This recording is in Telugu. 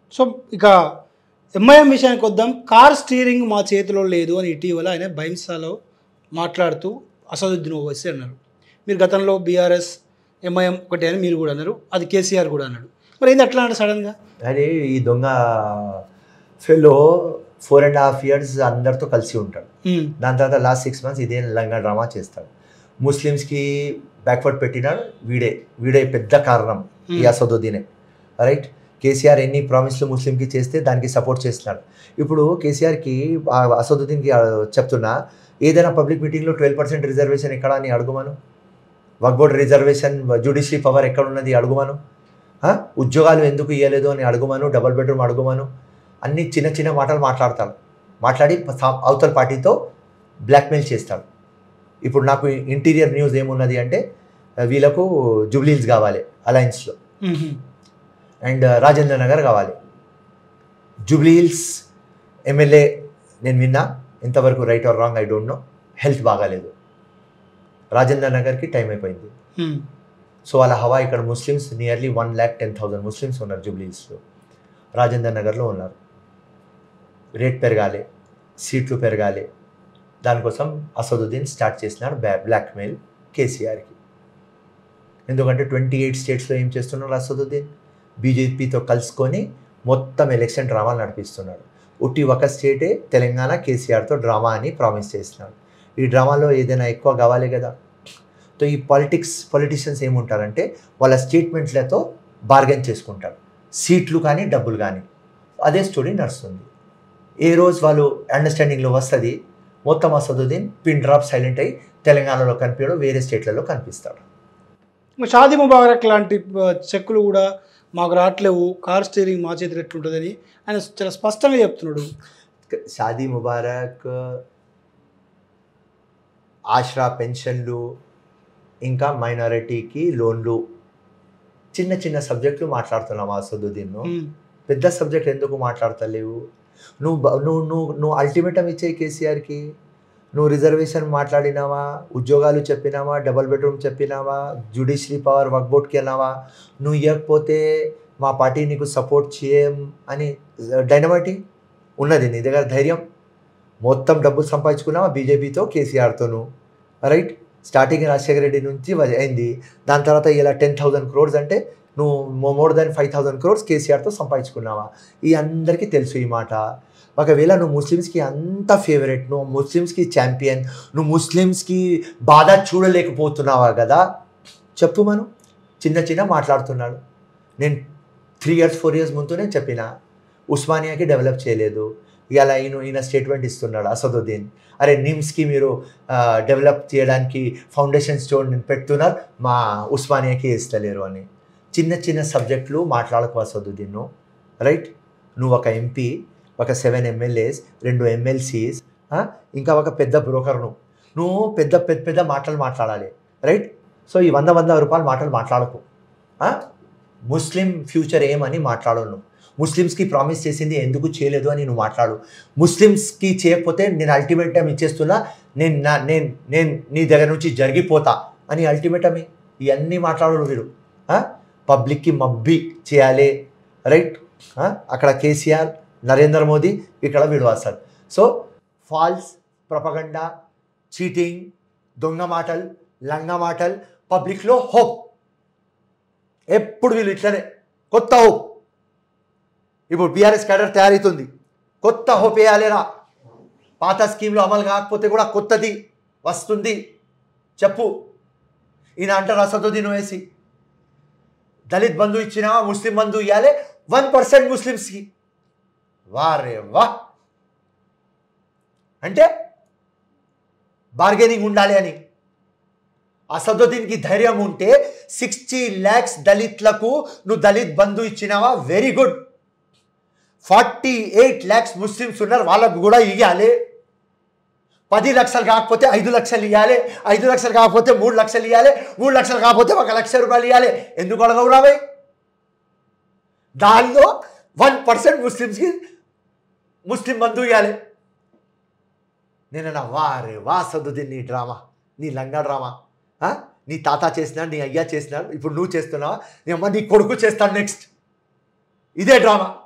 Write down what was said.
సో ఇక ఎంఐఎం విషయానికి వద్దాం కార్ స్టీరింగ్ మా చేతిలో లేదు అని ఇటీవల ఆయన బైంసాలో మాట్లాడుతూ అసదుద్దీన్ ఓవైసీ అన్నారు మీరు గతంలో బీఆర్ఎస్ ఎంఐఎం ఒకటి అని మీరు కూడా అన్నారు అది కేసీఆర్ కూడా అన్నాడు మరి ఏంది అట్లా అన్నాడు సడన్గా అరే ఈ దొంగ fellow four and half years అందరితో కలిసి ఉంటాడు ఉమ్, దాని తర్వాత లాస్ట్ సిక్స్ మంత్స్ ఇదే లంగా డ్రామా చేస్తాడు ముస్లిమ్స్కి బ్యాక్వర్డ్ పెట్టినాడు వీడే వీడే పెద్ద కారణం ఈ Hmm. అసదుద్దీనే రైట్ కేసీఆర్ ఎన్ని ప్రామిస్లు ముస్లింకి చేస్తే దానికి సపోర్ట్ చేస్తున్నాడు ఇప్పుడు కేసీఆర్కి ఆ అసదుద్దీన్కి ఆ చెప్తున్నా ఏదైనా పబ్లిక్ మీటింగ్లో ట్వెల్వ్ పర్సెంట్ రిజర్వేషన్ ఎక్కడ అని అడుగుమను వక్బోర్డ్ రిజర్వేషన్ జ్యుడిషియరీ పవర్ ఎక్కడ ఉన్నది అడుగుమను ఆ? ఉద్యోగాలు ఎందుకు ఇవ్వలేదు అని అడుగుమను డబుల్ బెడ్రూమ్ అడుగుమను అన్ని చిన్న చిన్న మాటలు మాట్లాడతాడు మాట్లాడి సా- అవతల పార్టీతో బ్లాక్మెయిల్ చేస్తాడు ఇప్పుడు నాకు ఇంటీరియర్ న్యూస్ ఏమున్నది అంటే ఆ, వీళ్ళకు జూబ్లీల్స్ కావాలి అలయన్స్లో ఉమ్, అండ్ రాజేంద్ర నగర్ కావాలి జూబ్లీహిల్స్ ఎమ్మెల్యే నేను విన్నా ఎంతవరకు right or wrong I don't know health బాగాలేదు రాజేంద్ర నగర్కి టైం అయిపోయింది ఉమ్, సో వాళ్ళ హవా ఇక్కడ Muslims nearly one lakh ten thousand Muslims ఉన్నారు జూబ్లీహిల్స్లో రాజేంద్ర నగర్లో ఉన్నారు రేట్ పెరగాలి సీట్లు పెరగాలి దానికోసం అసదుద్దీన్ స్టార్ట్ చేసినాడు బ్యా బ్లాక్మెయిల్ కేసీఆర్కి ఎందుకంటే ట్వంటీ ఎయిట్ స్టేట్స్లో ఏం చేస్తున్నాడు అసదుద్దీన్ బీజేపీతో కలుసుకొని మొత్తం ఎలక్షన్ డ్రామాలు నడిపిస్తున్నాడు ఉట్టి ఒక స్టేటే తెలంగాణ కేసీఆర్తో డ్రామా అని ప్రామిస్ చేస్తున్నాడు ఈ డ్రామాలో ఏదైనా ఎక్కువ కావాలి కదా సో ఈ పాలిటిక్స్ పొలిటీషియన్స్ ఏముంటారంటే వాళ్ళ స్టేట్మెంట్లతో బార్గెన్ చేసుకుంటారు సీట్లు కానీ డబ్బులు కానీ అదే స్టోరీ నడుస్తుంది ఏ రోజు వాళ్ళు అండర్స్టాండింగ్లో వస్తుంది మొత్తం అసదుద్దీన్ పిన్ డ్రాప్ సైలెంట్ అయ్యి తెలంగాణలో కనిపించడం వేరే స్టేట్లలో కనిపిస్తాడు ఇంకా షాదీ ముబారక్ లాంటి ఆ, చెక్కులు కూడా మాకు రావట్లేవు కార్ స్టీరింగ్ మా చేతిలో ఎట్లుంటుందని ఆయన చాలా స్పష్టంగా చెప్తున్నాడు షాదీ ముబారక్ ఆశ్రా పెన్షన్లు ఇంకా మైనారిటీకి లోన్లు చిన్న చిన్న సబ్జెక్టులు మాట్లాడుతున్నాం అసదుద్దీన్ ఉమ్, పెద్ద సబ్జెక్ట్ ఎందుకు మాట్లాడతలేవు నువ్వు బ- నువ్వు నువ్వు నువ్వు అల్టిమేటం ఇచ్చే కేసీఆర్కి నువ్వు రిజర్వేషన్ మాట్లాడినావా ఉద్యోగాలు చెప్పినావా డబల్ బెడ్రూమ్ చెప్పినావా జ్యుడిషియరీ పవర్ వర్క్ బోర్డ్కి వెళ్ళినావా నువ్వు ఇవ్వకపోతే మా పార్టీ నీకు సపోర్ట్ చేయం అని డైనమైటీ ఉన్నది నీ దగ్గర ధైర్యం మొత్తం డబ్బులు సంపాదించుకున్నావా బీజేపీతో కేసీఆర్తోను రైట్ స్టార్టింగ్ రాజశేఖర రెడ్డి నుంచి వ- అయింది దాని తర్వాత ఇలా టెన్ థౌసండ్ క్రోర్స్ అంటే నువ్వు more than five thousand crores కేసీఆర్తో సంపాదించుకున్నావా ఈ అందరికీ తెలుసు ఈ మాట ఒకవేళ నువ్వు ముస్లిమ్స్కి అంత ఫేవరెట్ నువ్వు ముస్లిమ్స్కి ఛాంపియన్ నువ్వు ముస్లిమ్స్కి బాధ చూడలేకపోతున్నావా కదా చెప్పు మనం చిన్న చిన్న మాట్లాడుతున్నాడు నేను త్రీ ఇయర్స్ ఫోర్ ఇయర్స్ ముందునే చెప్పిన ఉస్మానియాకి డెవలప్ చేయలేదు ఇలా ఈయన ఈయన స్టేట్మెంట్ ఇస్తున్నాడు అసదుద్దీన్ అరే నిమ్స్కి మీరు డెవలప్ చేయడానికి ఫౌండేషన్ స్టోన్ పెడుతున్నారు మా ఉస్మానియాకి ఇస్తలేరు అని చిన్న చిన్న సబ్జెక్టులు మాట్లాడకు అసదుద్దీన్ నువ్వు రైట్ నువ్వు ఒక ఎంపీ ఒక సెవెన్ ఎమ్మెల్యేస్ రెండు ఎమ్మెల్సీస్ ఇంకా ఒక పెద్ద బ్రోకర్ను నువ్వు పెద్ద పెద్ద పెద్ద మాటలు మాట్లాడాలి రైట్ సో ఈ వంద వంద రూపాయల మాటలు మాట్లాడకు ఆ? ముస్లిం ఫ్యూచర్ ఏమని మాట్లాడు నువ్వు ముస్లిమ్స్కి ప్రామిస్ చేసింది ఎందుకు చేయలేదు అని నువ్వు మాట్లాడు ముస్లిమ్స్కి చేయకపోతే నేను అల్టిమేటం ఇచ్చేస్తున్నా నేను నా నేను నేను నీ దగ్గర నుంచి జరిగిపోతా అని అల్టిమేటం ఇవన్నీ మాట్లాడు వీడు పబ్లిక్కి మబ్బి చేయాలి రైట్ అక్కడ కేసీఆర్ నరేంద్ర మోదీ ఇక్కడ వీడు వస్తాడు సో ఫాల్స్ ప్రపగండా చీటింగ్ దొంగ మాటలు లంగ మాటలు పబ్లిక్లో హోప్ ఎప్పుడు వీళ్ళు ఇట్లనే కొత్త హోప్ ఇప్పుడు బీఆర్ఎస్ క్యాడర్ తయారవుతుంది కొత్త హోప్ వేయాలేరా పాత స్కీమ్లో అమలు కాకపోతే కూడా కొత్తది వస్తుంది చెప్పు ఈయన అంటారు అసదుద్దీన్ వేసి దళిత్ బంధు ఇచ్చినా ముస్లిం బంధు ఇవ్వాలి వన్ పర్సెంట్ ముస్లిమ్స్కి వారే వా అంటే బార్గెనింగ్ ఉండాలి అని అసదుద్దీన్కి ధైర్యం ఉంటే సిక్స్టీ ల్యాక్స్ దళిత్లకు నువ్వు దళిత్ బంధు ఇచ్చినావా very good forty eight lakhs Muslims ఉన్నారు వాళ్ళకు కూడా ఇవ్వాలి పది లక్షలు కాకపోతే ఐదు లక్షలు ఇవ్వాలి ఐదు లక్షలు కాకపోతే మూడు లక్షలు ఇవ్వాలి మూడు లక్షలు కాకపోతే ఒక లక్ష రూపాయలు ఇవ్వాలి ఎందుకు అడగవురావై దానిలో వన్ పర్సెంట్ ముస్లిమ్స్కి ముస్లిం బంధు ఇవ్వాలి నేను వారే వా సదుద్దీన్ నీ డ్రామా నీ లంగా డ్రామా ఆ? నీ తాత చేసినాడు నీ అయ్యా చేసినాడు ఇప్పుడు నువ్వు చేస్తున్నావా నీ అమ్మ నీ కొడుకు చేస్తాడు నెక్స్ట్ ఇదే డ్రామా